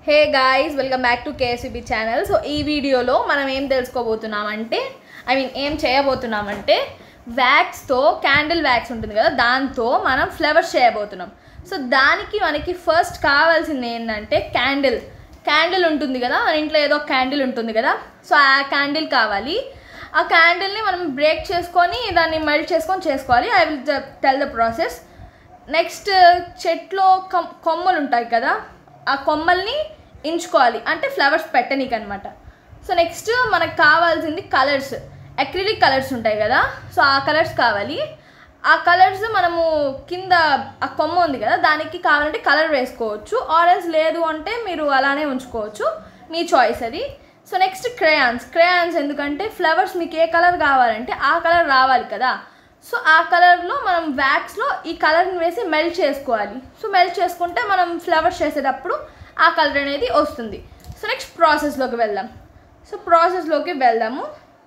hey guys welcome back to KSB channel so ఈ వీడియోలో మనం ఏం తెలుసుకోబోతున్నామంటే ఐ మీన్ ఏం చేయబోతున్నామంటే వ్యాక్స్తో క్యాండిల్ వ్యాక్స్ ఉంటుంది కదా దాంతో మనం ఫ్లవర్స్ చేయబోతున్నాం సో దానికి మనకి ఫస్ట్ కావాల్సింది ఏంటంటే క్యాండిల్ క్యాండిల్ ఉంటుంది కదా మన ఇంట్లో ఏదో క్యాండిల్ ఉంటుంది కదా సో ఆ క్యాండిల్ కావాలి ఆ క్యాండిల్ని మనం బ్రేక్ చేసుకొని దాన్ని మెల్ట్ చేసుకొని చేసుకోవాలి I will tell the process next చెట్లో కమ్ కొమ్మలు ఉంటాయి కదా ఆ కొమ్మల్ని ఎంచుకోవాలి అంటే ఫ్లవర్స్ పెట్టనీకి అనమాట సో నెక్స్ట్ మనకు కావాల్సింది కలర్స్ అక్రిలిక్ కలర్స్ ఉంటాయి కదా సో ఆ కలర్స్ కావాలి ఆ కలర్స్ మనము కింద ఆ కొమ్మ ఉంది కదా దానికి కావాలంటే కలర్ వేసుకోవచ్చు ఆరెంజ్ లేదు అంటే మీరు అలానే ఉంచుకోవచ్చు మీ చాయిస్ అది సో నెక్స్ట్ క్రేయాన్స్ క్రేయాన్స్ ఎందుకంటే ఫ్లవర్స్ మీకు ఏ కలర్ కావాలంటే ఆ కలర్ రావాలి కదా సో ఆ కలర్లో మనం వ్యాక్స్లో ఈ కలర్ని వేసి మెల్ట్ చేసుకోవాలి సో మెల్ట్ చేసుకుంటే మనం ఫ్లవర్స్ చేసేటప్పుడు ఆ కలర్ అనేది వస్తుంది సో నెక్స్ట్ ప్రాసెస్లోకి వెళ్దాం సో ప్రాసెస్లోకి వెళ్దాము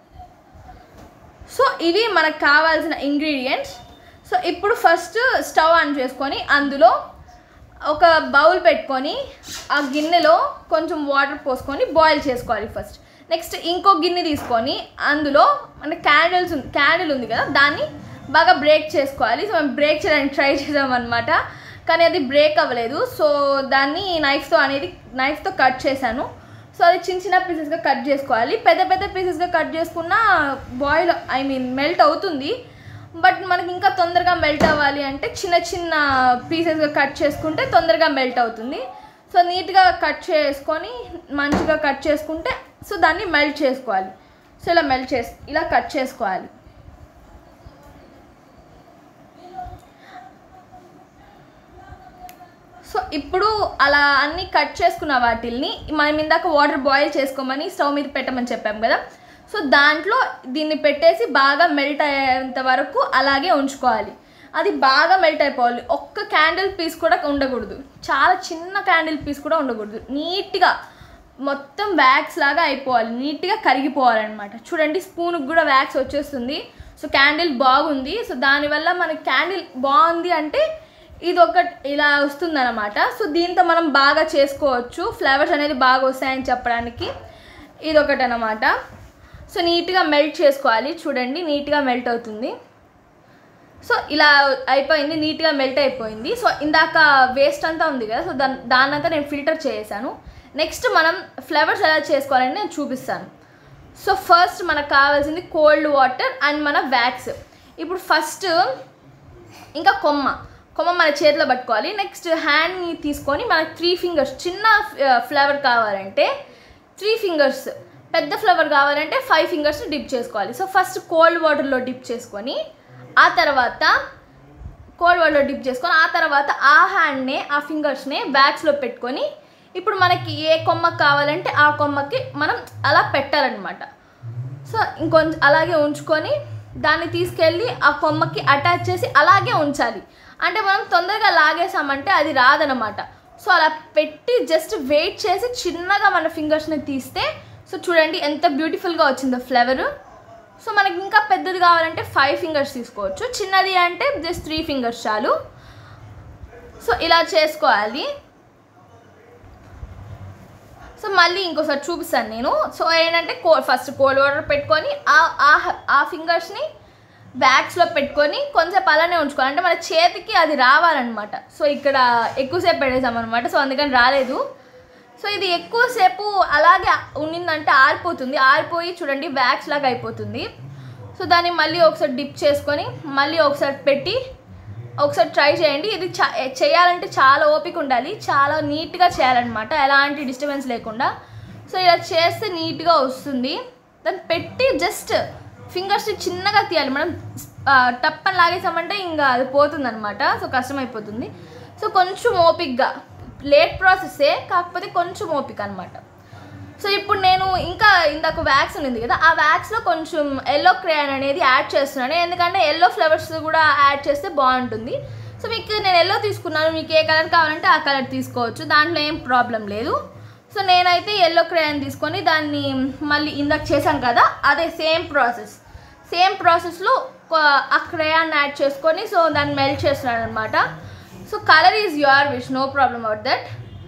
సో ఇవి మనకు కావాల్సిన ఇంగ్రీడియంట్స్ సో ఇప్పుడు ఫస్ట్ స్టవ్ ఆన్ చేసుకొని అందులో ఒక బౌల్ పెట్టుకొని ఆ గిన్నెలో కొంచెం వాటర్ పోసుకొని బాయిల్ చేసుకోవాలి ఫస్ట్ నెక్స్ట్ ఇంకో గిన్నె తీసుకొని అందులో మన క్యాండిల్స్ ఉంది క్యాండిల్ ఉంది కదా దాన్ని బాగా బ్రేక్ చేసుకోవాలి సో మేము బ్రేక్ చేయడానికి ట్రై చేసామన్నమాట కానీ అది బ్రేక్ అవ్వలేదు సో దాన్ని నైఫ్తో అనేది నైఫ్తో కట్ చేశాను సో అది చిన్న చిన్న పీసెస్గా కట్ చేసుకోవాలి పెద్ద పెద్ద పీసెస్గా కట్ చేసుకున్న బాయిల్ ఐ మీన్ మెల్ట్ అవుతుంది బట్ మనకి ఇంకా తొందరగా మెల్ట్ అవ్వాలి అంటే చిన్న చిన్న పీసెస్గా కట్ చేసుకుంటే తొందరగా మెల్ట్ అవుతుంది సో నీట్గా కట్ చేసుకొని మంచిగా కట్ చేసుకుంటే సో దాన్ని మెల్ట్ చేసుకోవాలి సో ఇలా మెల్ట్ చేసి ఇలా కట్ చేసుకోవాలి సో ఇప్పుడు అలా అన్ని కట్ చేసుకున్న వాటిల్ని మనం ఇందాక వాటర్ బాయిల్ చేసుకోమని స్టవ్ మీద పెట్టమని చెప్పాం కదా సో దాంట్లో దీన్ని పెట్టేసి బాగా మెల్ట్ అయ్యేంత వరకు అలాగే ఉంచుకోవాలి అది బాగా మెల్ట్ అయిపోవాలి ఒక్క క్యాండిల్ పీస్ కూడా ఉండకూడదు చాలా చిన్న క్యాండిల్ పీస్ కూడా ఉండకూడదు నీట్గా మొత్తం వ్యాక్స్ లాగా అయిపోవాలి నీట్గా కరిగిపోవాలన్నమాట చూడండి స్పూన్కి కూడా వ్యాక్స్ వచ్చేస్తుంది సో క్యాండిల్ బాగుంది సో దానివల్ల మనకి క్యాండిల్ బాగుంది అంటే ఇది ఒక ఇలా వస్తుందన్నమాట సో దీంతో మనం బాగా చేసుకోవచ్చు ఫ్లేవర్స్ అనేది బాగా వస్తాయని చెప్పడానికి ఇది ఒకటి అనమాట సో నీట్గా మెల్ట్ చేసుకోవాలి చూడండి నీట్గా మెల్ట్ అవుతుంది సో ఇలా అయిపోయింది నీట్గా మెల్ట్ అయిపోయింది సో ఇందాక వేస్ట్ అంతా ఉంది కదా సో దాని దాన్నంతా నేను ఫిల్టర్ చేసాను నెక్స్ట్ మనం ఫ్లేవర్స్ ఎలా చేసుకోవాలని నేను చూపిస్తాను సో ఫస్ట్ మనకు కావాల్సింది కోల్డ్ వాటర్ అండ్ మన వ్యాక్స్ ఇప్పుడు ఫస్ట్ ఇంకా కొమ్మ కొమ్మ మన చేతిలో పట్టుకోవాలి నెక్స్ట్ హ్యాండ్ని తీసుకొని మనకు త్రీ ఫింగర్స్ చిన్న ఫ్లేవర్ కావాలంటే త్రీ ఫింగర్స్ పెద్ద ఫ్లేవర్ కావాలంటే ఫైవ్ ఫింగర్స్ డిప్ చేసుకోవాలి సో ఫస్ట్ కోల్డ్ వాటర్లో డిప్ చేసుకొని ఆ తర్వాత కోల్డ్ వాటర్లో డిప్ చేసుకొని ఆ తర్వాత ఆ హ్యాండ్నే ఆ ఫింగర్స్నే బ్యాగ్స్లో పెట్టుకొని ఇప్పుడు మనకి ఏ కొమ్మ కావాలంటే ఆ కొమ్మకి మనం అలా పెట్టాలన్నమాట సో ఇంకొంచెం అలాగే ఉంచుకొని దాన్ని తీసుకెళ్ళి ఆ కొమ్మకి అటాచ్ చేసి అలాగే ఉంచాలి అంటే మనం తొందరగా లాగేసామంటే అది రాదనమాట సో అలా పెట్టి జస్ట్ వెయిట్ చేసి చిన్నగా మన ఫింగర్స్ని తీస్తే సో చూడండి ఎంత బ్యూటిఫుల్గా వచ్చిందో ఫ్లేవరు సో మనకి ఇంకా పెద్దది కావాలంటే ఫైవ్ ఫింగర్స్ తీసుకోవచ్చు చిన్నది అంటే జస్ట్ త్రీ ఫింగర్స్ చాలు సో ఇలా చేసుకోవాలి సో మళ్ళీ ఇంకోసారి చూపిస్తాను నేను సో ఏంటంటే కో ఫస్ట్ కోల్డ్ వాటర్ పెట్టుకొని ఆ ఆ ఫింగర్స్ని బ్యాగ్స్లో పెట్టుకొని కొంచెంసేపు అలానే ఉంచుకోవాలి అంటే మన చేతికి అది రావాలన్నమాట సో ఇక్కడ ఎక్కువసేపు పెట్టేసామన్నమాట సో అందుకని రాలేదు సో ఇది ఎక్కువసేపు అలాగే ఉన్నిందంటే ఆరిపోతుంది ఆరిపోయి చూడండి వ్యాక్స్ లాగా అయిపోతుంది సో దాన్ని మళ్ళీ ఒకసారి డిప్ చేసుకొని మళ్ళీ ఒకసారి పెట్టి ఒకసారి ట్రై చేయండి ఇది చా చేయాలంటే చాలా ఓపిక ఉండాలి చాలా నీట్గా చేయాలన్నమాట ఎలాంటి డిస్టర్బెన్స్ లేకుండా సో ఇలా చేస్తే నీట్గా వస్తుంది దాన్ని పెట్టి జస్ట్ ఫింగర్స్ని చిన్నగా తీయాలి మనం టప్పని లాగేసామంటే ఇంకా అది పోతుందన్నమాట సో కష్టమైపోతుంది సో కొంచెం ఓపిక్గా లేట్ ప్రాసెస్సే కాకపోతే కొంచెం ఓపిక అనమాట సో ఇప్పుడు నేను ఇంకా ఇందాక వ్యాక్స్ ఉంది కదా ఆ వ్యాక్స్లో కొంచెం ఎల్లో క్రేయాన్ అనేది యాడ్ చేస్తున్నాను ఎందుకంటే ఎల్లో ఫ్లేవర్స్ కూడా యాడ్ చేస్తే బాగుంటుంది సో మీకు నేను ఎల్లో తీసుకున్నాను మీకు ఏ కలర్ కావాలంటే ఆ కలర్ తీసుకోవచ్చు దాంట్లో ఏం ప్రాబ్లం లేదు సో నేనైతే ఎల్లో క్రేయాన్ తీసుకొని దాన్ని మళ్ళీ ఇందాక చేశాను కదా అదే సేమ్ ప్రాసెస్ సేమ్ ప్రాసెస్లో ఆ క్రేయాన్ యాడ్ చేసుకొని సో దాన్ని మెల్ట్ చేస్తున్నాను అనమాట so colour is your wish no problem out that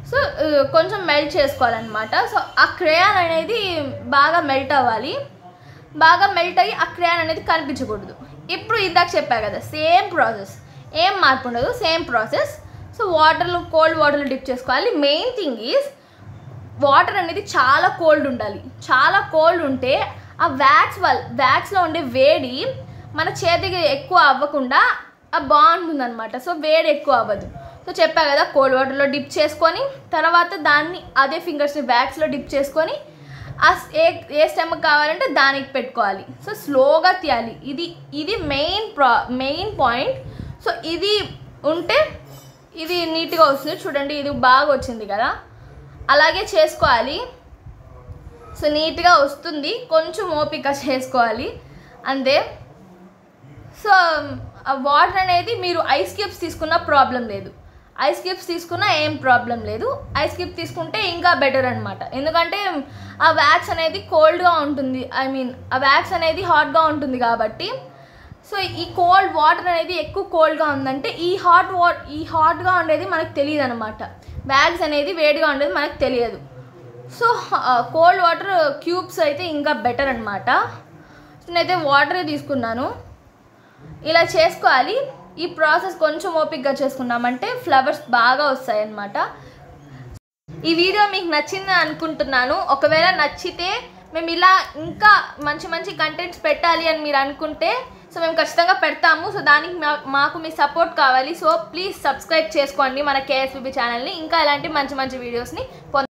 so ఆ, కొంచెం మెల్ట్ చేసుకోవాలన్నమాట సో ఆ క్రేయాన్ అనేది బాగా మెల్ట్ అవ్వాలి బాగా మెల్ట్ అయ్యి ఆ క్రేయాన్ అనేది కనిపించకూడదు ఇప్పుడు ఇందాక చెప్పా కదా సేమ్ ప్రాసెస్ ఏం మార్పు ఉండదు సేమ్ ప్రాసెస్ సో వాటర్లో కోల్డ్ వాటర్లో డిప్ చేసుకోవాలి మెయిన్ థింగ్ ఈజ్ వాటర్ అనేది చాలా కోల్డ్ ఉండాలి చాలా కోల్డ్ ఉంటే ఆ వ్యాక్స్ వల్ వ్యాక్స్లో ఉండే వేడి మన చేతికి ఎక్కువ అవ్వకుండా ఆ బాగుంటుంది అనమాట సో వేడి ఎక్కువ అవ్వదు సో చెప్పా కదా కోల్డ్ వాటర్లో డిప్ చేసుకొని తర్వాత దాన్ని అదే ఫింగర్స్ని వ్యాక్స్లో డిప్ చేసుకొని ఆ స్- ఏ ఏ స్టెమ్ కావాలంటే దానికి పెట్టుకోవాలి సో స్లోగా తీయాలి ఇది ఇది మెయిన్ ప్రా మెయిన్ పాయింట్ సో ఇది ఉంటే ఇది నీట్గా వస్తుంది చూడండి ఇది బాగా వచ్చింది కదా అలాగే చేసుకోవాలి సో నీట్గా వస్తుంది కొంచెం ఓపిక చేసుకోవాలి అంతే సో ఆ వాటర్ అనేది మీరు ఐస్ క్యూబ్స్ తీసుకున్న ప్రాబ్లం లేదు ఐస్ క్యూబ్స్ తీసుకున్నా ఏం ప్రాబ్లం లేదు ఐస్ క్యూబ్ తీసుకుంటే ఇంకా బెటర్ అనమాట ఎందుకంటే ఆ వ్యాక్స్ అనేది కోల్డ్గా ఉంటుంది ఐ మీన్ ఆ వ్యాక్స్ అనేది హాట్గా ఉంటుంది కాబట్టి సో ఈ కోల్డ్ వాటర్ అనేది ఎక్కువ కోల్డ్గా ఉందంటే ఈ హాట్ వాట్ ఈ హాట్గా ఉండేది మనకు తెలియదు అనమాట వ్యాక్స్ అనేది వేడిగా ఉండేది మనకు తెలియదు సో కోల్డ్ వాటర్ క్యూబ్స్ అయితే ఇంకా బెటర్ అనమాట నేనైతే వాటరే తీసుకున్నాను ఇలా చేసుకోవాలి ఈ ప్రాసెస్ కొంచెం ఓపిక్గా చేసుకున్నామంటే ఫ్లవర్స్ బాగా వస్తాయి అన్నమాట ఈ వీడియో మీకు నచ్చింది అనుకుంటున్నాను ఒకవేళ నచ్చితే మేము ఇలా ఇంకా మంచి మంచి కంటెంట్స్ పెట్టాలి అని మీరు అనుకుంటే సో మేము ఖచ్చితంగా పెడతాము సో దానికి మా- మాకు మీ సపోర్ట్ కావాలి సో ప్లీజ్ సబ్స్క్రైబ్ చేసుకోండి మన కేఎస్బిబి ఛానల్ని ఇంకా ఇలాంటి మంచి మంచి వీడియోస్ని పొంద